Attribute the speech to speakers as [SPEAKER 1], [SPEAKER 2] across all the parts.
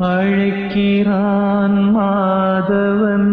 [SPEAKER 1] அழைக்கிறான் மாதவன்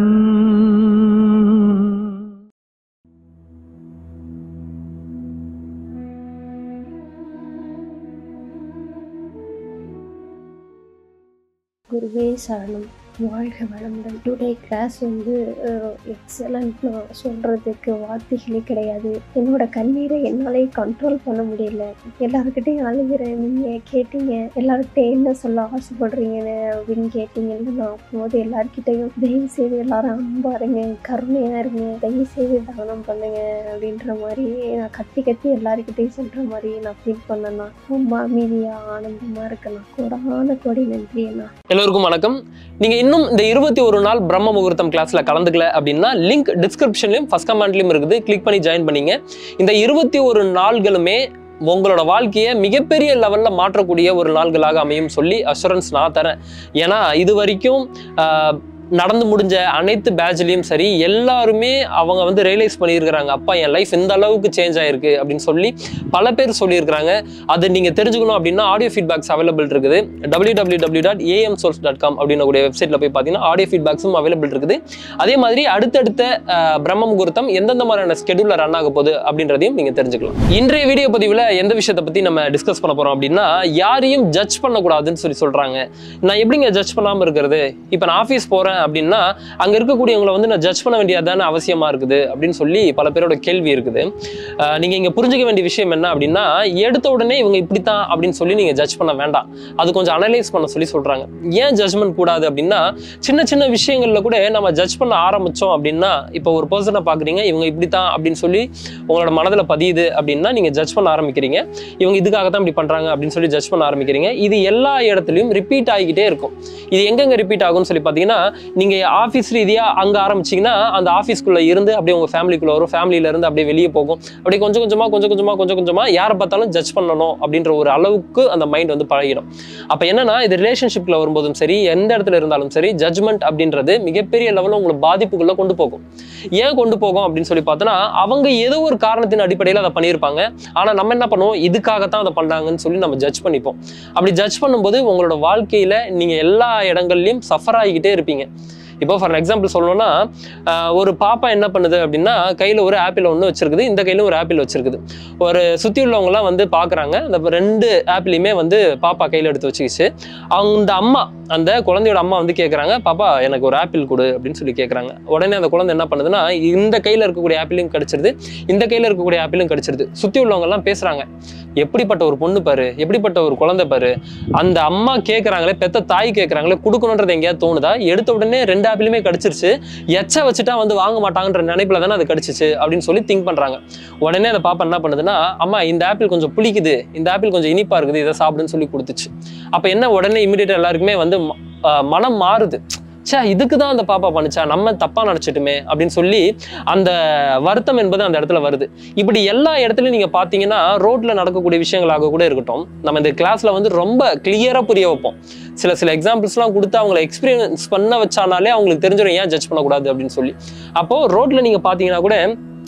[SPEAKER 2] குருவே சரணம் வாழ்க வளமுடன் டுடே கிளாஸ் வந்து எக்ஸலண்ட் நான் சொல்கிறதுக்கு வார்த்தைகளே கிடையாது என்னோட கண்ணீரை என்னாலே கண்ட்ரோல் பண்ண முடியல எல்லாருக்கிட்டையும் அழுகிறேன் நீங்கள் கேட்டீங்க எல்லாருக்கிட்டையும் என்ன சொல்ல ஆசைப்படுறீங்கன்னு அப்படின்னு கேட்டீங்கன்னு நான் போது எல்லாருக்கிட்டையும் தயவு செய்து எல்லாரும் அன்பா இருங்க கருணையாக இருங்க தயவு செய்து தானம் பண்ணுங்க அப்படின்ற மாதிரி நான் கத்தி கத்தி எல்லாருக்கிட்டையும் சொல்கிற மாதிரி நான் ஃபீல் பண்ணேன்னா ரொம்ப அமைதியாக ஆனந்தமாக இருக்கணும் கோடான கோடி நன்றி அண்ணா
[SPEAKER 3] எல்லோருக்கும் வணக்கம் நீங்க இன்னும் இந்த இருபத்தி ஒரு நாள் பிரம்ம முகூர்த்தம் கிளாஸ்ல கலந்துக்கல அப்படின்னா லிங்க் டிஸ்கிரிப்ஷன்லயும் ஃபர்ஸ்ட் கமெண்ட்லயும் இருக்குது கிளிக் பண்ணி ஜாயின் பண்ணீங்க இந்த இருபத்தி ஒரு நாள்களுமே உங்களோட வாழ்க்கையை மிகப்பெரிய லெவல்ல மாற்றக்கூடிய ஒரு நாள்களாக அமையும் சொல்லி அஷூரன்ஸ் நான் தரேன் ஏன்னா இது வரைக்கும் ஆஹ், நடந்து முடிஞ்ச அனைத்து பேட்ச்லேயும் சரி எல்லாருமே அவங்க வந்து ரியலைஸ் பண்ணியிருக்கிறாங்க அப்பா என் லைஃப் இந்த அளவுக்கு சேஞ்ச் ஆயிருக்கு அப்படின்னு சொல்லி பல பேர் சொல்லியிருக்கிறாங்க அது நீங்கள் தெரிஞ்சுக்கணும் அப்படின்னா ஆடியோ ஃபீட்பேக்ஸ் அவைலபிள் இருக்குது W W W dot AM source dot com அப்படின்னக்கூடிய வெப்சைட்டில் போய் பார்த்தீங்கன்னா ஆடியோ ஃபீட்பேக்ஸும் அவைலபிள் இருக்குது அதே மாதிரி அடுத்தடுத்த அஹ், பிரம்ம முகூர்த்தம் எந்தெந்த மாதிரியான ஸ்கெடியூலில் ரன் ஆக போகுது அப்படின்றதையும் நீங்கள் தெரிஞ்சுக்கலாம் இன்றைய வீடியோ பதிவில் எந்த விஷயத்தை பற்றி நம்ம டிஸ்கஸ் பண்ண போகிறோம் அப்படின்னா யாரையும் ஜட்ஜ் பண்ணக்கூடாதுன்னு சொல்லி சொல்கிறாங்க நான் எப்படிங்க ஜட்ஜ் பண்ணாமல் இருக்கிறது இப்போ நான் ஆஃபீஸ் போகிறேன் அப்படின்னா அங்கே இருக்கக்கூடியவங்களை வந்து நான் ஜட்ஜ் பண்ண வேண்டியதான அவசியமாக இருக்குது அப்படின்னு சொல்லி பல பேரோட கேள்வி இருக்குது அஹ், நீங்க இங்க புரிஞ்சுக்க வேண்டிய விஷயம் என்ன அப்படின்னா எடுத்த உடனே இவங்க இப்படித்தான் அப்படின்னு சொல்லி நீங்க ஜட்ஜ் பண்ண வேண்டாம் அது கொஞ்சம் அனலைஸ் பண்ண சொல்லி சொல்றாங்க ஏன் ஜட்ஜ்மெண்ட் கூடாது அப்படின்னா சின்ன சின்ன விஷயங்கள்ல கூட நம்ம ஜட்ஜ் பண்ண ஆரம்பிச்சோம் அப்படின்னா இப்போ ஒரு பர்சனை பாக்குறீங்க இவங்க இப்படித்தான் அப்படின்னு சொல்லி உங்களோட மனதுல பதியுது அப்படின்னா நீங்க ஜட்ஜ் பண்ண ஆரம்பிக்கிறீங்க இவங்க இதுக்காக தான் இப்படி பண்றாங்க அப்படின்னு சொல்லி ஜட்ஜ் பண்ண ஆரம்பிக்கிறீங்க இது எல்லா இடத்துலயும் ரிப்பீட் ஆகிக்கிட்டே இருக்கும் இது எங்கெங்க ரிப்பீட் ஆகும்னு சொல்லி பார்த்தீங்கன்னா நீங்க ஆஃபீஸ் ரீதியா அங்க ஆரம்பிச்சீங்கன்னா அந்த ஆஃபீஸ்க்குள்ள இருந்து அப்படியே உங்க ஃபேமிலிக்குள்ள வரும் ஃபேமிலியில இருந்து அப்படியே வெளியே போகும் அப்படியே கொஞ்சம் கொஞ்சமா கொஞ்சம் கொஞ்சமா கொஞ்சம் கொஞ்சமா யாரை பார்த்தாலும் ஜட்ஜ் பண்ணணும் அப்படின்ற ஒரு அளவுக்கு அந்த மைண்ட் வந்து பழகிடும் அப்ப என்னன்னா இது ரிலேஷன்ஷிப்ல வரும்போதும் சரி எந்த இடத்துல இருந்தாலும் சரி ஜட்ஜ்மெண்ட் அப்படின்றது மிகப்பெரிய லெவலில் உங்களை பாதிப்புக்குள்ள கொண்டு போகும் ஏன் கொண்டு போகும் அப்படின்னு சொல்லி பார்த்தோன்னா அவங்க ஏதோ ஒரு காரணத்தின் அடிப்படையில் அதை பண்ணியிருப்பாங்க ஆனா நம்ம என்ன பண்ணுவோம் இதுக்காகத்தான் அதை பண்றாங்கன்னு சொல்லி நம்ம ஜட்ஜ் பண்ணிப்போம் அப்படி ஜட்ஜ் பண்ணும்போது உங்களோட வாழ்க்கையில நீங்க எல்லா இடங்கள்லயும் சஃபர் ஆகிக்கிட்டே இருப்பீங்க இப்போ ஃபார் எக்ஸாம்பிள் சொல்லணும்னா ஆஹ் ஒரு பாப்பா என்ன பண்ணுது அப்படின்னா கையில் ஒரு ஆப்பிள் ஒன்று வச்சிருக்குது இந்த கையில ஒரு ஆப்பிள் வச்சிருக்குது ஒரு சுற்றி உள்ளவங்கலாம் வந்து பார்க்குறாங்க அந்த ரெண்டு ஆப்பிளையுமே வந்து பாப்பா கையில் எடுத்து வச்சுக்கிச்சு அந்த அம்மா அந்த குழந்தையோட அம்மா வந்து கேட்குறாங்க பாப்பா எனக்கு ஒரு ஆப்பிள் கொடு அப்படின்னு சொல்லி கேட்குறாங்க உடனே அந்த குழந்தை என்ன பண்ணுதுன்னா இந்த கையில் இருக்கக்கூடிய ஆப்பிளும் கிடைச்சிருது இந்த கையில் இருக்கக்கூடிய ஆப்பிளும் கிடைச்சிருது சுற்றி உள்ளவங்கலாம் பேசுகிறாங்க எப்படிப்பட்ட ஒரு பொண்ணு பாரு எப்படிப்பட்ட ஒரு குழந்தை பாரு அந்த அம்மா கேட்குறாங்களே பெத்த தாய் கேட்குறாங்களே கொடுக்கணுன்றது எங்கேயாவது தோணுதா எடுத்த உடனே ரெண்டு ஆப்பிளுமே கிடைச்சிருச்சு எச்ச வச்சுட்டா வந்து வாங்க மாட்டாங்கன்ற நினைப்புல தானே அது கிடைச்சிச்சு அப்படின்னு சொல்லி திங்க் பண்றாங்க உடனே அந்த பாப்பா என்ன பண்ணுதுன்னா அம்மா இந்த ஆப்பிள் கொஞ்சம் புளிக்குது இந்த ஆப்பிள் கொஞ்சம் இனிப்பா இருக்குது இதை சாப்பிடுன்னு சொல்லி கொடுத்துச்சு அப்ப என்ன உடனே இமீடியட்டா எல்லாருக்குமே வந்து ம- ஆஹ் மனம் மாறுது ச்சே இதுக்கு தான் அந்த பாப்பா பண்ணுச்சா நம்ம தப்பா நினைச்சிட்டுமே அப்படின்னு சொல்லி அந்த வருத்தம் என்பது அந்த இடத்துல வருது இப்படி எல்லா இடத்துலயும் நீங்க பாத்தீங்கன்னா ரோட்ல நடக்கக்கூடிய விஷயங்களாக கூட இருக்கட்டும் நம்ம இந்த கிளாஸ்ல வந்து ரொம்ப கிளியரா புரிய வைப்போம் சில சில எக்ஸாம்பிள்ஸ்லாம் கொடுத்து அவங்களை எக்ஸ்பீரியன்ஸ் பண்ண வச்சானாலே அவங்களுக்கு தெரிஞ்சிடும் ஏன் ஜட்ஜ் பண்ணக்கூடாது அப்படின்னு சொல்லி அப்போ ரோட்ல நீங்க பாத்தீங்கன்னா கூட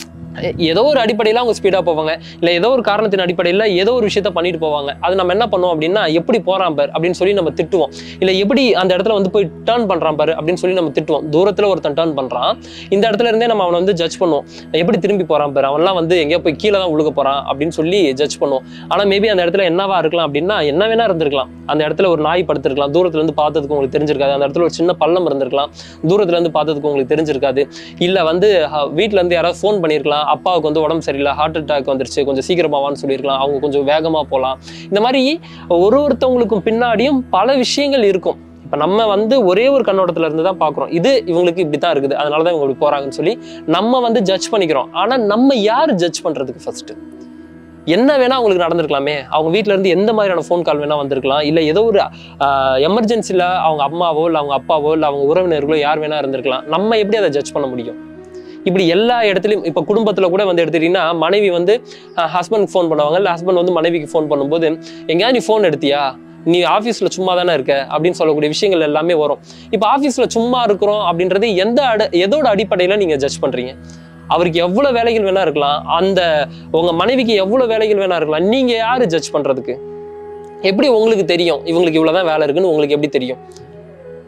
[SPEAKER 3] எ- ஏதோ ஒரு அடிப்படையில் அவங்க ஸ்பீடாக போவாங்க இல்லை ஏதோ ஒரு காரணத்தின் அடிப்படையில் ஏதோ ஒரு விஷயத்த பண்ணிட்டு போவாங்க அது நம்ம என்ன பண்ணுவோம் அப்படின்னா எப்படி போறான் பார் அப்படின்னு சொல்லி நம்ம திட்டுவோம் இல்லை எப்படி அந்த இடத்துல வந்து போய் டேர்ன் பண்றான் பாரு அப்படின்னு சொல்லி நம்ம திட்டுவோம் தூரத்தில் ஒருத்தன் டேர்ன் பண்றான் இந்த இடத்துல இருந்தே நம்ம அவனை வந்து ஜட்ஜ் பண்ணுவோம் எப்படி திரும்பி போறான் பாரு அவன்லாம் வந்து எங்கேயோ போய் கீழே தான் உழுக போறான் அப்படின்னு சொல்லி ஜட்ஜ் பண்ணுவோம் ஆனால் மேபி அந்த இடத்துல என்னவா இருக்கலாம் அப்படின்னா என்ன வேணா இருந்திருக்கலாம் அந்த இடத்துல ஒரு நாய் படுத்திருக்கலாம் தூரத்துல இருந்து பார்த்ததுக்கு உங்களுக்கு தெரிஞ்சிருக்காது அந்த இடத்துல ஒரு சின்ன பள்ளம் இருந்திருக்கலாம் தூரத்துல இருந்து பார்த்ததுக்கு உங்களுக்கு தெரிஞ்சிருக்காது இல்ல வந்து அஹ், வீட்ல இருந்து யாராவது ஃபோன் பண்ணியிருக்கலாம் அப்பாவுக்கு வந்து உடம்பு சரியில்லை ஹார்ட் அட்டாக் வந்துருச்சு கொஞ்சம் சீக்கிரமாவான்னு சொல்லியிருக்கலாம் அவங்க கொஞ்சம் வேகமா போகலாம் இந்த மாதிரி ஒரு ஒருத்தவங்களுக்கும் பின்னாடியும் பல விஷயங்கள் இருக்கும் இப்ப நம்ம வந்து ஒரே ஒரு கண்ணோட்டத்துல இருந்து தான் பாக்குறோம் இது இவங்களுக்கு இப்படி தான் இருக்குது அதனால தான் இவங்க இப்படி போறாங்கன்னு சொல்லி நம்ம வந்து ஜட்ஜ் பண்ணிக்கிறோம் ஆனா நம்ம யார் ஜட்ஜ் பண்றதுக்கு ஃபர்ஸ்ட் என்ன வேணா அவங்களுக்கு நடந்திருக்கலாமே அவங்க வீட்ல இருந்து எந்த மாதிரியான ஃபோன் கால் வேணா வந்திருக்கலாம் இல்ல ஏதோ ஒரு எமர்ஜென்சில அவங்க அம்மாவோ இல்ல அவங்க அப்பாவோ இல்ல அவங்க உறவினர்களோ யார் வேணா இருந்திருக்கலாம் நம்ம எப்படி அதை ஜட்ஜ் பண்ண முடியும் இப்படி எல்லா இடத்துலையும் இப்போ குடும்பத்தில் கூட வந்து எடுத்துக்கிட்டீங்கன்னா மனைவி வந்து ஹஸ்பண்டுக்கு ஃபோன் பண்ணுவாங்க இல்லை ஹஸ்பண்ட் வந்து மனைவிக்கு ஃபோன் பண்ணும்போது எங்கேயாவது நீ ஃபோன் எடுத்தியா நீ ஆஃபீஸில் சும்மா தானே இருக்க அப்படின்னு சொல்லக்கூடிய விஷயங்கள் எல்லாமே வரும் இப்போ ஆஃபீஸில் சும்மா இருக்கிறோம் அப்படின்றது எந்த அட எதோட அடிப்படையில் நீங்கள் ஜட்ஜ் பண்ணுறீங்க அவருக்கு எவ்வளோ வேலைகள் வேணா இருக்கலாம் அந்த உங்கள் மனைவிக்கு எவ்வளோ வேலைகள் வேணா இருக்கலாம் நீங்கள் யார் ஜட்ஜ் பண்ணுறதுக்கு எப்படி உங்களுக்கு தெரியும் இவங்களுக்கு இவ்வளோதான் வேலை இருக்குன்னு உங்களுக்கு எப்படி தெரியும்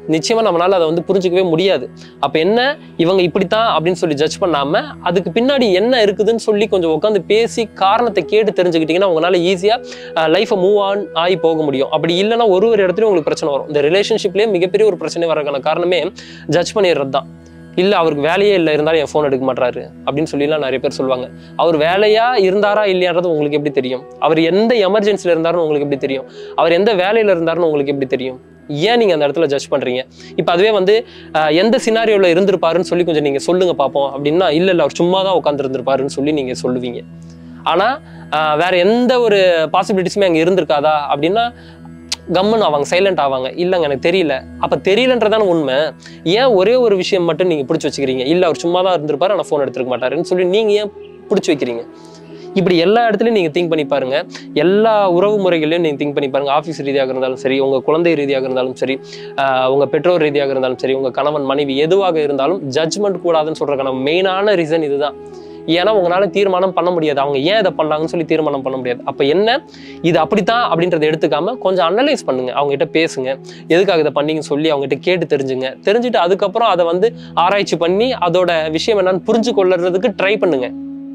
[SPEAKER 3] நிச்சயமா நம்மளால அதை வந்து புரிஞ்சுக்கவே முடியாது அப்ப என்ன இவங்க இப்படித்தான் அப்படின்னு சொல்லி ஜட்ஜ் பண்ணாம அதுக்கு பின்னாடி என்ன இருக்குதுன்னு சொல்லி கொஞ்சம் உட்காந்து பேசி காரணத்தை கேட்டு தெரிஞ்சுக்கிட்டீங்கன்னா உங்களால ஈஸியா லைஃப்பை மூவ் ஆன் ஆகி போக முடியும் அப்படி இல்லைன்னா ஒரு ஒரு இடத்துலயும் உங்களுக்கு பிரச்சனை வரும் இந்த ரிலேஷன்ஷிப்லேயே மிகப்பெரிய ஒரு பிரச்சனை வரக்கான காரணமே ஜட்ஜ் பண்ணிடுறது தான் இல்லை அவருக்கு வேலையே இல்லை இருந்தாலும் என் ஃபோன் எடுக்க மாட்டாரு அப்படின்னு சொல்லிலாம் நிறைய பேர் சொல்லுவாங்க அவர் வேலையா இருந்தாரா இல்லையான்றது உங்களுக்கு எப்படி தெரியும் அவர் எந்த எமர்ஜென்சியில் இருந்தாருன்னு உங்களுக்கு எப்படி தெரியும் அவர் எந்த வேலையில் இருந்தாருன்னு உங்களுக்கு எப்படி தெரியும் ஏன் நீங்கள் அந்த இடத்துல ஜட்ஜ் பண்ணுறீங்க இப்போ அதுவே வந்து ஆஹ், எந்த சினாரியோவில் இருந்திருப்பாருன்னு சொல்லி கொஞ்சம் நீங்கள் சொல்லுங்க பார்ப்போம் அப்படின்னா இல்லை இல்லை அவர் சும்மா தான் உட்காந்துருந்துருப்பாருன்னு சொல்லி நீங்கள் சொல்லுவீங்க ஆனால் வேற எந்த ஒரு பாசிபிலிட்டிஸுமே அங்கே இருந்திருக்காதா அப்படின்னா கம்முன்னு ஆவாங்க சைலண்ட் ஆவாங்க இல்லைங்க எனக்கு தெரியல அப்போ தெரியலன்றதான உண்மை ஏன் ஒரே ஒரு விஷயம் மட்டும் நீங்கள் பிடிச்சி வச்சுக்கிறீங்க இல்லை அவர் சும்மா தான் இருந்திருப்பாரு ஆனால் ஃபோன் எடுத்துருக்க மாட்டாருன்னு சொல்லி நீங்கள் ஏன் பிடிச்சி வைக்கிறீங்க இப்படி எல்லா இடத்துலையும் நீங்கள் திங்க் பண்ணி பாருங்க எல்லா உறவு முறைகளையும் நீங்கள் திங்க் பண்ணி பாருங்க ஆஃபீஸ் ரீதியாக இருந்தாலும் சரி உங்கள் குழந்தை ரீதியாக இருந்தாலும் சரி ஆஹ் உங்க பெற்றோர் ரீதியாக இருந்தாலும் சரி உங்க கணவன் மனைவி எதுவாக இருந்தாலும் ஜட்ஜ்மெண்ட் கூடாதுன்னு சொல்றதுக்கான மெயினான ரீசன் இதுதான் ஏன்னா உங்களால தீர்மானம் பண்ண முடியாது அவங்க ஏன் இதை பண்ணாங்கன்னு சொல்லி தீர்மானம் பண்ண முடியாது அப்ப என்ன இது அப்படித்தான் அப்படின்றத எடுத்துக்காம கொஞ்சம் அனலைஸ் பண்ணுங்க அவங்க கிட்ட பேசுங்க எதுக்காக இதை பண்ணீங்கன்னு சொல்லி அவங்க கிட்ட கேட்டு தெரிஞ்சுங்க தெரிஞ்சுட்டு அதுக்கப்புறம் அதை வந்து ஆராய்ச்சி பண்ணி அதோட விஷயம் என்னன்னு புரிஞ்சு கொள்ளுறதுக்கு ட்ரை பண்ணுங்க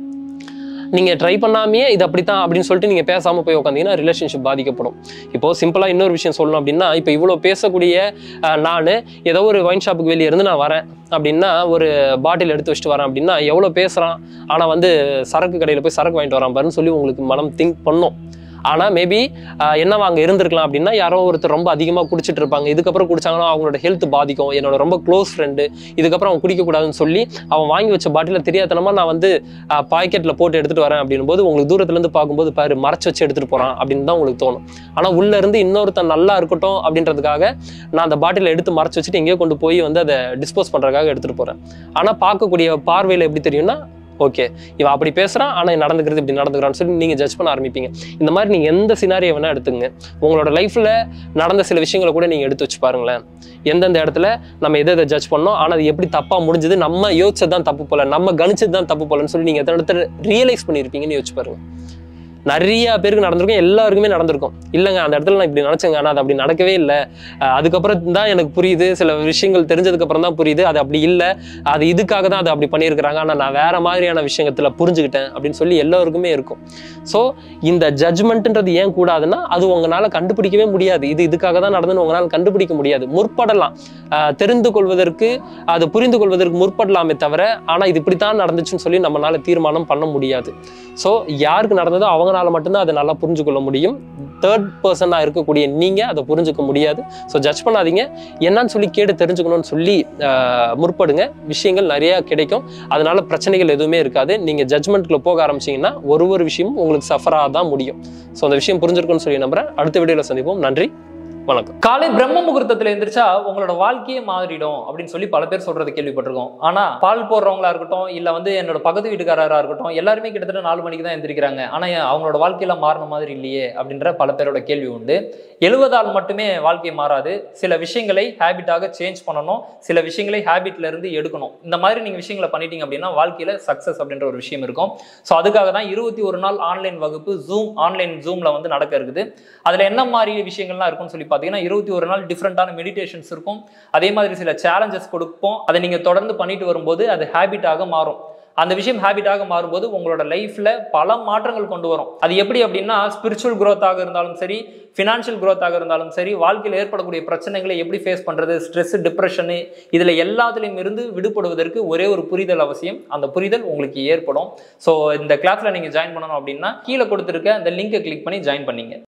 [SPEAKER 3] நீங்க ட்ரை பண்ணாமையே இது அப்படித்தான் அப்படின்னு சொல்லிட்டு நீங்க பேசாம போய் உட்காந்தீங்கன்னா ரிலேஷன்ஷிப் பாதிக்கப்படும் இப்போ சிம்பிளா இன்னொரு விஷயம் சொல்லணும் அப்படின்னா இப்போ இவ்வளவு பேசக்கூடிய நான் ஏதோ ஒரு ஒயின் ஷாப்புக்கு வெளியே இருந்து நான் வரேன் அப்படின்னா ஒரு பாட்டில் எடுத்து வச்சுட்டு வரேன் அப்படின்னா எவ்வளோ பேசுகிறான் ஆனால் வந்து சரக்கு கடையில் போய் சரக்கு வாங்கிட்டு வரான் பாருன்னு சொல்லி உங்களுக்கு மனம் திங்க் பண்ணும் ஆனால் மேபி என்னவா அங்கே இருந்திருக்கலாம் அப்படின்னா யாரோ ஒருத்தர் ரொம்ப அதிகமாக குடிச்சிட்டு இருப்பாங்க இதுக்கப்புறம் குடிச்சாங்கன்னா அவங்களோட ஹெல்த் பாதிக்கும் என்னோட ரொம்ப க்ளோஸ் ஃப்ரெண்டு இதுக்கப்புறம் அவன் குடிக்கக்கூடாதுன்னு சொல்லி அவன் வாங்கி வச்ச பாட்டில தெரியாதனமா நான் வந்து பாக்கெட்டில் போட்டு எடுத்துட்டு வரேன் அப்படின்னும் போது உங்களுக்கு தூரத்துலேருந்து பார்க்கும்போது பாரு மறைச்சு வச்சு எடுத்துட்டு போகிறான் அப்படின்னு தான் உங்களுக்கு தோணும் ஆனால் உள்ள இருந்து இன்னொருத்தன் நல்லா இருக்கட்டும் அப்படின்றதுக்காக நான் அந்த பாட்டிலை எடுத்து மறைச்சு வச்சுட்டு எங்கேயோ கொண்டு போய் வந்து அதை டிஸ்போஸ் பண்ணுறதுக்காக எடுத்துகிட்டு போகிறேன் ஆனால் பார்க்கக்கூடிய பார்வையில் எப்படி தெரியும்னா ஓகே இவன் அப்படி பேசுகிறான் ஆனால் நடந்துக்கிறது இப்படி நடந்துக்கிறான்னு சொல்லி நீங்கள் ஜட்ஜ் பண்ண ஆரம்பிப்பீங்க இந்த மாதிரி நீங்கள் எந்த சினாரியை வேணால் எடுத்துங்க உங்களோட லைஃப்பில் நடந்த சில விஷயங்களை கூட நீங்கள் எடுத்து வச்சு பாருங்களேன் எந்தெந்த இடத்துல நம்ம எதை எதை ஜட்ஜ் பண்ணோம் ஆனால் அது எப்படி தப்பாக முடிஞ்சது நம்ம யோசிச்சது தான் தப்பு போல நம்ம கணிச்சது தான் தப்பு போலன்னு சொல்லி நீங்கள் எத்தனை இடத்துல ரியலைஸ் பண்ணியிருப்பீங்கன்னு யோசிச்சு பாருங்க நிறைய பேருக்கு நடந்திருக்கும் எல்லாருக்குமே நடந்திருக்கும் இல்லைங்க அந்த இடத்துல நான் இப்படி நினச்சேங்க ஆனால் அது அப்படி நடக்கவே இல்லை அஹ் அதுக்கப்புறம் தான் எனக்கு புரியுது சில விஷயங்கள் தெரிஞ்சதுக்கு அப்புறம் தான் புரியுது அது அப்படி இல்லை அது இதுக்காக தான் அது அப்படி பண்ணியிருக்கிறாங்க ஆனால் நான் வேற மாதிரியான விஷயத்துல புரிஞ்சுக்கிட்டேன் அப்படின்னு சொல்லி எல்லாருக்குமே இருக்கும் ஸோ இந்த ஜட்ஜ்மெண்ட்ன்றது ஏன் கூடாதுன்னா அது உங்களால் கண்டுபிடிக்கவே முடியாது இது இதுக்காக தான் நடந்துன்னு உங்களால் கண்டுபிடிக்க முடியாது முற்படலாம் அஹ் தெரிந்து கொள்வதற்கு அது புரிந்து கொள்வதற்கு முற்படலாமே தவிர ஆனால் இது இப்படித்தான் நடந்துச்சுன்னு சொல்லி நம்மளால தீர்மானம் பண்ண முடியாது ஸோ யாருக்கு நடந்ததோ அவங்களால மட்டும்தான் அதை நல்லா புரிஞ்சு கொள்ள முடியும் தேர்ட் பர்சனாக இருக்கக்கூடிய நீங்கள் அதை புரிஞ்சுக்க முடியாது ஸோ ஜட்ஜ் பண்ணாதீங்க என்னன்னு சொல்லி கேட்டு தெரிஞ்சுக்கணும்னு சொல்லி ஆஹ், முற்படுங்க விஷயங்கள் நிறைய கிடைக்கும் அதனால பிரச்சனைகள் எதுவுமே இருக்காது நீங்கள் ஜட்ஜ்மெண்ட்குள்ள போக ஆரம்பிச்சீங்கன்னா ஒரு ஒரு விஷயமும் உங்களுக்கு சஃபராக தான் முடியும் ஸோ அந்த விஷயம் புரிஞ்சிருக்கும்னு சொல்லி நம்புறேன் அடுத்த வீடியோவில் சந்திப்போம் நன்றி வணக்கம்
[SPEAKER 4] காலை பிரம்ம முகூர்த்தத்துல எந்திரிச்சா உங்களோட வாழ்க்கையே மாறிடும் அப்படின்னு சொல்லி பல பேர் சொல்றது கேள்விப்பட்டிருக்கோம் ஆனா பால் போடுறவங்களா இருக்கட்டும் இல்ல வந்து என்னோட பக்கத்து வீட்டுக்காரரா இருக்கட்டும் எல்லாருமே கிட்டத்தட்ட நாலு மணிக்கு தான் எந்திரிக்கிறாங்க ஆனா ஏன் அவங்களோட வாழ்க்கையில மாறின மாதிரி இல்லையே அப்படின்ற பல பேரோட கேள்வி உண்டு எழுவதால் மட்டுமே வாழ்க்கை மாறாது சில விஷயங்களை ஹேபிட்டாக சேஞ்ச் பண்ணணும் சில விஷயங்களை ஹேபிட்ல இருந்து எடுக்கணும் இந்த மாதிரி நீங்க விஷயங்களை பண்ணிட்டீங்க அப்படின்னா வாழ்க்கையில சக்சஸ் அப்படின்ற ஒரு விஷயம் இருக்கும் ஸோ அதுக்காக தான் இருபத்தி ஒரு நாள் ஆன்லைன் வகுப்பு ஜூம் ஆன்லைன் ஜூம்ல வந்து நடக்க இருக்குது அதுல என்ன மாதிரி விஷயங்கள்லாம் இருக்கும்னு சொல்லி பார்த்தீங்கன்னா இருபத்தி ஒரு நாள் டிஃப்ரெண்டான மெடிடேஷன்ஸ் இருக்கும் அதே மாதிரி சில சேலஞ்சஸ் கொடுப்போம் அதை நீங்க தொடர்ந்து பண்ணிட்டு வரும்போது அது ஹேபிட்டாக மாறும் அந்த விஷயம் ஹேபிட்டாக மாறும்போது உங்களோட லைஃப்ல பல மாற்றங்கள் கொண்டு வரும் அது எப்படி அப்படின்னா ஸ்பிரிச்சுவல் growth-ஆக இருந்தாலும் சரி ஃபினான்ஷியல் growth-ஆக இருந்தாலும் சரி வாழ்க்கையில் ஏற்படக்கூடிய பிரச்சனைகளை எப்படி ஃபேஸ் பண்றது ஸ்ட்ரெஸ் டிப்ரெஷனு இதுல எல்லாத்துலேயும் இருந்து விடுபடுவதற்கு ஒரே ஒரு புரிதல் அவசியம் அந்த புரிதல் உங்களுக்கு ஏற்படும் ஸோ இந்த கிளாஸ்ல நீங்க ஜாயின் பண்ணணும் அப்படின்னா கீழே கொடுத்துருக்க அந்த லிங்கை கிளிக் பண்ணி ஜாயின் பண்ணீங்க